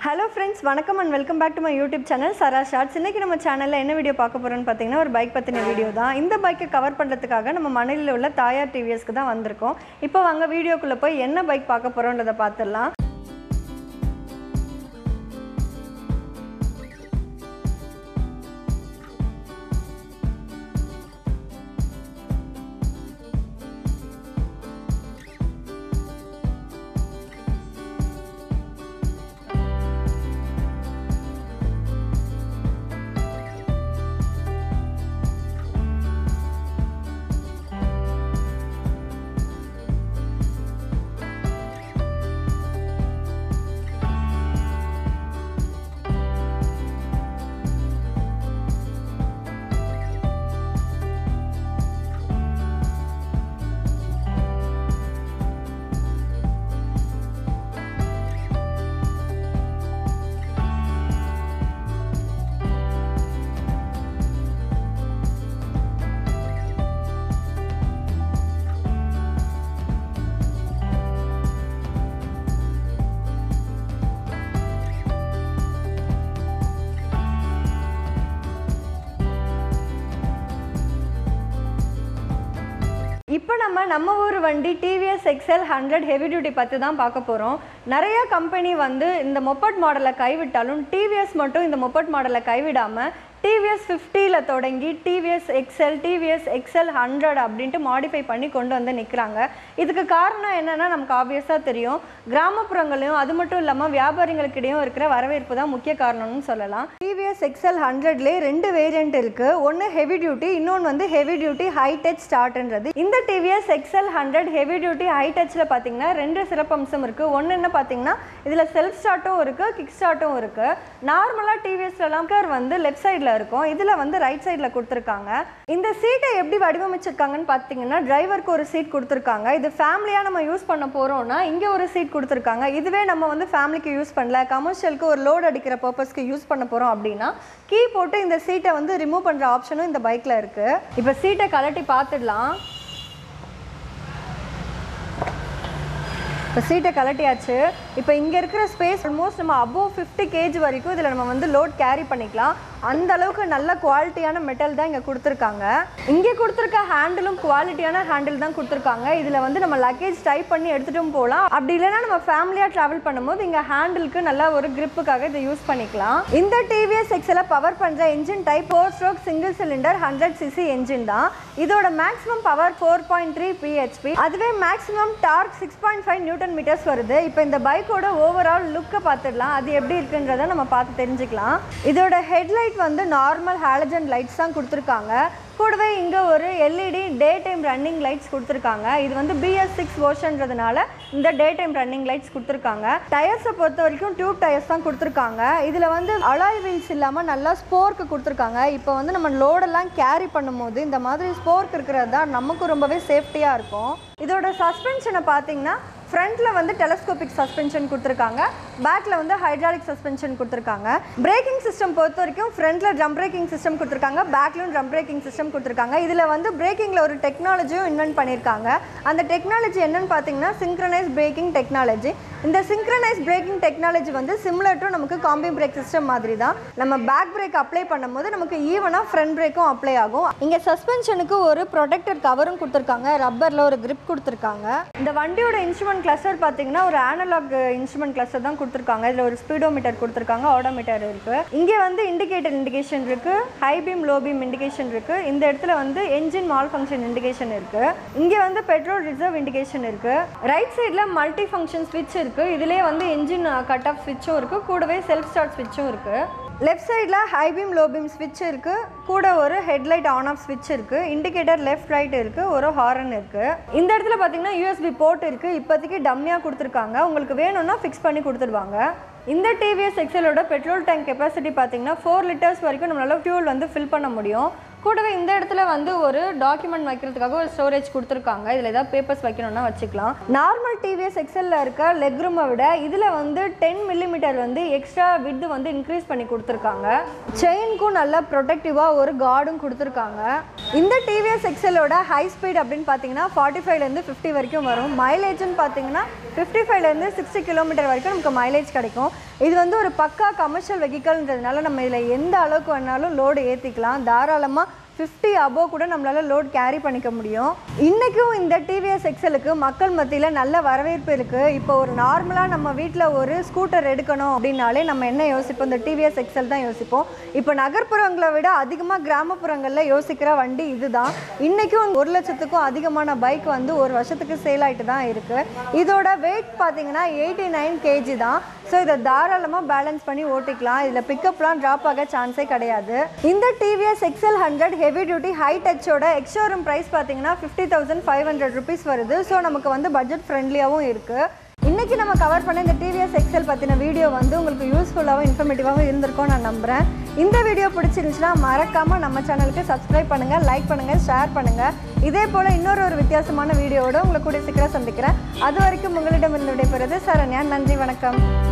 hello friends வணக்கம் and welcome back to my YouTube channel Sara shorts இன்றைக்கி நம்ம சேனலில் என்ன வீடியோ பார்க்க போகிறோம்னு பார்த்தீங்கன்னா ஒரு பைக் பற்றின வீடியோ தான் இந்த பைக்கை கவர் பண்ணுறதுக்காக நம்ம மணலில் உள்ள தாயார் டிவிஎஸ்க்கு தான் வந்திருக்கோம் இப்போ வாங்க வீடியோக்குள்ளே போய் என்ன பைக் பார்க்க போகிறோன்றதை பார்த்துடலாம் இப்போ நம்ம நம்ம ஊர் வண்டி TVS XL hundred heavy duty பற்றி தான் பார்க்க போகிறோம் நிறைய கம்பெனி வந்து இந்த மொப்பட் மாடலை கைவிட்டாலும் டிவிஎஸ் மட்டும் இந்த மொப்பட் மாடலை கைவிடாமல் டிவிஎஸ் ஃபிஃப்டியில் தொடங்கி TVS XL TVS XL hundred அப்படின்ட்டு மாடிஃபை பண்ணி கொண்டு வந்து நிற்கிறாங்க இதுக்கு காரணம் என்னென்னா நமக்கு ஆப்வியஸாக தெரியும் கிராமப்புறங்களையும் அது மட்டும் இல்லாமல் வியாபாரிகளுக்கிடையும் இருக்கிற வரவேற்பு தான் முக்கிய காரணம்னு சொல்லலாம் டிவிஎஸ் எக்ஸல் ஹண்ட்ரட்லேயே ரெண்டு வேரியண்ட் இருக்குது ஒன்று ஹெவி டியூட்டி இன்னொன்று வந்து ஹெவி டியூட்டி ஹை டச் ஸ்டார்ட்ன்றது இந்த TVS XL hundred heavy duty high டச்சில் பார்த்தீங்கன்னா ரெண்டு சிறப்பம்சம் இருக்குது ஒன்று என்ன பார்த்தீங்கன்னா இதில் செல்ஃப் ஸ்டார்ட்டும் இருக்குது கிக் ஸ்டார்ட்டும் இருக்குது நார்மலாக டிவிஎஸ்லலாம் வந்து லெஃப்ட் சைடில் இருக்கும் இதில் வந்து ரைட் சைடில் கொடுத்துருக்காங்க இந்த சீட்டை எப்படி வடிவமைச்சிருக்காங்கன்னு பார்த்தீங்கன்னா டிரைவருக்கு ஒரு சீட் கொடுத்துருக்காங்க இது ஃபேமிலியாக நம்ம யூஸ் பண்ண போகிறோம்னா இங்கே ஒரு சீட் கொடுத்துருக்காங்க இதுவே நம்ம வந்து ஃபேமிலிக்கு யூஸ் பண்ணல கமர்ஷியலுக்கு ஒரு லோட் அடிக்கிற பர்பஸ்க்கு யூஸ் பண்ண போகிறோம் அப்படின்னா கீ போட்டு இந்த சீட்டை வந்து ரிமூவ் பண்ணுற ஆப்ஷனும் இந்த பைக்கில் இருக்குது இப்போ சீட்டை கலட்டி பார்த்துடலாம் இப்போ சீட்டை கலட்டியாச்சு இப்போ இங்கே இருக்கிற ஸ்பேஸ் ஆல்மோஸ்ட் நம்ம அபோவ் ஃபிஃப்டி கேஜ் வரைக்கும் இதில் நம்ம வந்து லோட் கேரி பண்ணிக்கலாம் அந்த அளவுக்கு நல்ல குவாலிட்டியான மெட்டல் தான் இங்கே கொடுத்துருக்காங்க இங்கே கொடுத்துருக்க ஹேண்டிலும் குவாலிட்டியான ஹேண்டில் தான் கொடுத்துருக்காங்க இதில் வந்து நம்ம லக்கேஜ் டைப் பண்ணி எடுத்துட்டும் போகலாம் அப்படி இல்லைன்னா நம்ம ஃபேமிலியாக ட்ராவல் பண்ணும்போது இங்கே ஹேண்டிலுக்கு நல்ல ஒரு கிரிப்புக்காக இதை யூஸ் பண்ணிக்கலாம் இந்த டிவிஎஸ் எக்ஸில் பவர் பண்ணுற engine type four stroke single cylinder hundred CC engine தான் இதோட maximum power four point three BHP அதுவே maximum torque six point five newton meters வருது இப்போ இந்த பைக்கோட ஓவரால் லுக்கை பார்த்துடலாம் அது எப்படி இருக்குன்றதை நம்ம பார்த்து தெரிஞ்சுக்கலாம் இதோட ஹெட்லைட் வந்து நார்மல் ஹாலஜன் லைட்ஸ் தான் கொடுத்துருக்காங்க கூடவே இங்கே ஒரு LED day time running lights கொடுத்துருக்காங்க இது வந்து பிஎஸ் சிக்ஸ் ஓஷன்றதுனால இந்த டே டைம் ரன்னிங் லைட்ஸ் கொடுத்துருக்காங்க டயர்ஸை பொறுத்த வரைக்கும் டியூப் டயர்ஸ் தான் கொடுத்துருக்காங்க இதில் வந்து அலாய் வீல்ஸ் இல்லாமல் நல்லா ஸ்போர்க்கு கொடுத்துருக்காங்க இப்போ வந்து நம்ம லோடெல்லாம் கேரி பண்ணும்போது இந்த மாதிரி ஸ்போர்க் இருக்கிறது தான் நமக்கு ரொம்பவே சேஃப்டியாக இருக்கும் இதோட சஸ்பென்ஷனை பார்த்தீங்கன்னா ஃப்ரண்ட்டில் வந்து டெலஸ்கோபிக் சஸ்பென்ஷன் கொடுத்துருக்காங்க பேக்கில் வந்து ஹைட்ராலிக் சஸ்பென்ஷன் கொடுத்துருக்காங்க பிரேக்கிங் சிஸ்டம் பொறுத்த வரைக்கும் ஃப்ரண்ட்டில் ட்ரம் பிரேக்கிங் சிஸ்டம் கொடுத்துருக்காங்க பேக்லையும் ட்ரம் பிரேக்கிங் சிஸ்டம் கொடுத்துருக்காங்க இதில் வந்து பிரேக்கிங்கில் ஒரு டெக்னாலஜியும் இன்வென்ட் பண்ணியிருக்காங்க அந்த டெக்னாலஜி என்னன்னு பார்த்தீங்கன்னா சிங்க்ரனைஸ் பிரேக்கிங் டெக்னாலஜி இந்த சிங்க்ரனைஸ் பிரேக்கிங் டெக்னாலஜி வந்து சிம்லர் டு நமக்கு காம்பி பிரேக் சிஸ்டம் மாதிரி தான் நம்ம பேக் பிரேக் அப்ளை பண்ணும்போது நமக்கு ஈவனாக ஃப்ரண்ட் பிரேக்கும் அப்ளை ஆகும் இங்கே சஸ்பென்ஷனுக்கு ஒரு ப்ரொடெக்டட் கவரும் கொடுத்துருக்காங்க ரப்பரில் ஒரு grip கொடுத்துருக்காங்க இந்த வண்டியோட இன்ஸ்ட்ருமெண்ட் கிளஸ்டர் பார்த்தீங்கன்னா ஒரு ஆனலாக் இன்ஸ்ட்ருமெண்ட் கிளஸ்டர் தான் கொடுத்துருக்காங்க இதில் ஒரு ஸ்பீடோமீட்டர் கொடுத்துருக்காங்க ஆடோமீட்டர் இருக்குது இங்கே வந்து இண்டிகேட்டர் இண்டிகேஷன் இருக்குது high beam low beam indication இருக்குது இந்த இடத்துல வந்து என்ஜின் மால் ஃபங்க்ஷன் இண்டிகேஷன் இருக்குது இங்கே வந்து பெட்ரோல் ரிசர்வ் இண்டிகேஷன் இருக்குது ரைட் சைடில் மல்டி ஃபங்க்ஷன் ஸ்விட்ச் இருக்குது இதிலே வந்து என்ஜின் கட் ஆஃப் ஸ்விட்சும் இருக்குது கூடவே செல்ஃப் ஸ்டார்ட் ஸ்விட்சும் இருக்குது லெஃப்ட் சைடில் ஹை பீம் லோ பீம் ஸ்விட்ச் இருக்குது கூட ஒரு ஹெட்லைட் ஆன் ஆஃப் ஸ்விட்ச் இருக்குது இண்டிகேட்டர் லெஃப்ட் ரைட் இருக்குது ஒரு ஹாரன் இருக்குது இந்த இடத்துல பார்த்தீங்கன்னா யூஎஸ்பி போர்ட் இருக்குது இப்போதைக்கு டம்மியாக கொடுத்துருக்காங்க உங்களுக்கு வேணும்னா ஃபிக்ஸ் பண்ணி கொடுத்துருவாங்க இந்த டிவிஎஸ் எக்ஸலோட பெட்ரோல் டேங்க் கெப்பாசிட்டி பார்த்தீங்கன்னா ஃபோர் லிட்டர்ஸ் வரைக்கும் நம்மளால ஃபியூல் வந்து ஃபில் பண்ண முடியும் கூடவே இந்த இடத்துல வந்து ஒரு டாக்குமெண்ட் வைக்கிறதுக்காக ஒரு ஸ்டோரேஜ் கொடுத்துருக்காங்க இதில் ஏதாவது பேப்பர்ஸ் வைக்கணும்னா வச்சுக்கலாம் நார்மல் டிவிஎஸ் எக்ஸலில் இருக்க லெக் ரூமை விட இதில் வந்து டென் மில்லிமீட்டர் வந்து எக்ஸ்ட்ரா விட் வந்து இன்க்ரீஸ் பண்ணி கொடுத்துருக்காங்க செயினுக்கும் நல்ல ப்ரொடெக்டிவாக ஒரு கார்டும் கொடுத்துருக்காங்க இந்த டிவிஎஸ் எக்ஸலோட ஹை ஸ்பீட் அப்படின்னு பார்த்தீங்கன்னா ஃபார்ட்டி ஃபைவ்லேருந்து ஃபிஃப்டி வரைக்கும் வரும் மைலேஜ்னு பார்த்தீங்கன்னா ஃபிஃப்டி ஃபைவ்லேருந்து சிக்ஸ்டி கிலோமீட்டர் வரைக்கும் நமக்கு மைலேஜ் கிடைக்கும் இது வந்து ஒரு பக்கா கமர்ஷியல் வெஹிக்கல்ன்றதுனால நம்ம இதில் எந்த அளவுக்கு வேணாலும் லோடு ஏற்றிக்கலாம் தாராளமாக ஃபிஃப்டி அபோவ் கூட நம்மளால் லோட் கேரி பண்ணிக்க முடியும் இன்றைக்கும் இந்த டிவிஎஸ் எக்ஸலுக்கு மக்கள் மத்தியில் நல்ல வரவேற்பு இருக்குது இப்போ ஒரு நார்மலாக நம்ம வீட்டில் ஒரு ஸ்கூட்டர் எடுக்கணும் அப்படின்னாலே நம்ம என்ன யோசிப்போம் இந்த டிவிஎஸ் எக்ஸல் தான் யோசிப்போம் இப்போ நகர்ப்புறங்களை விட அதிகமாக கிராமப்புறங்களில் யோசிக்கிற வண்டி இதுதான் இன்றைக்கும் ஒரு லட்சத்துக்கும் அதிகமான பைக் வந்து ஒரு வருஷத்துக்கு சேல் ஆகிட்டு தான் இருக்குது இதோட வெயிட் பார்த்தீங்கன்னா எயிட்டி நைன் கேஜி தான் ஸோ இதை தாராளமாக பேலன்ஸ் பண்ணி ஓட்டிக்கலாம் இதில் பிக்கப்லாம் ட்ராப் ஆக சான்ஸே கிடையாது இந்த TVS XL hundred heavy duty high டச்சோட எக்ஷோரூம் ப்ரைஸ் பார்த்தீங்கன்னா fifty thousand five hundred rupees வருது ஸோ நமக்கு வந்து பட்ஜெட் ஃப்ரெண்ட்லியாகவும் இருக்குது இன்றைக்கி நம்ம கவர் பண்ண இந்த டிவிஎஸ் எக்ஸல் பற்றின வீடியோ வந்து உங்களுக்கு யூஸ்ஃபுல்லாகவும் இன்ஃபர்மேட்டிவாகவும் இருந்திருக்கும் நான் நம்புகிறேன் இந்த வீடியோ பிடிச்சிருந்துச்சுன்னா மறக்காமல் நம்ம சேனலுக்கு சப்ஸ்கிரைப் பண்ணுங்கள் லைக் பண்ணுங்கள் ஷேர் பண்ணுங்கள் இதே போல் இன்னொரு ஒரு வித்தியாசமான வீடியோவோட உங்களை கூடிய சீக்கிரம் சந்திக்கிறேன் அது வரைக்கும் உங்களிடம் இருந்து விடைபெறுது சரண்யா நன்றி வணக்கம்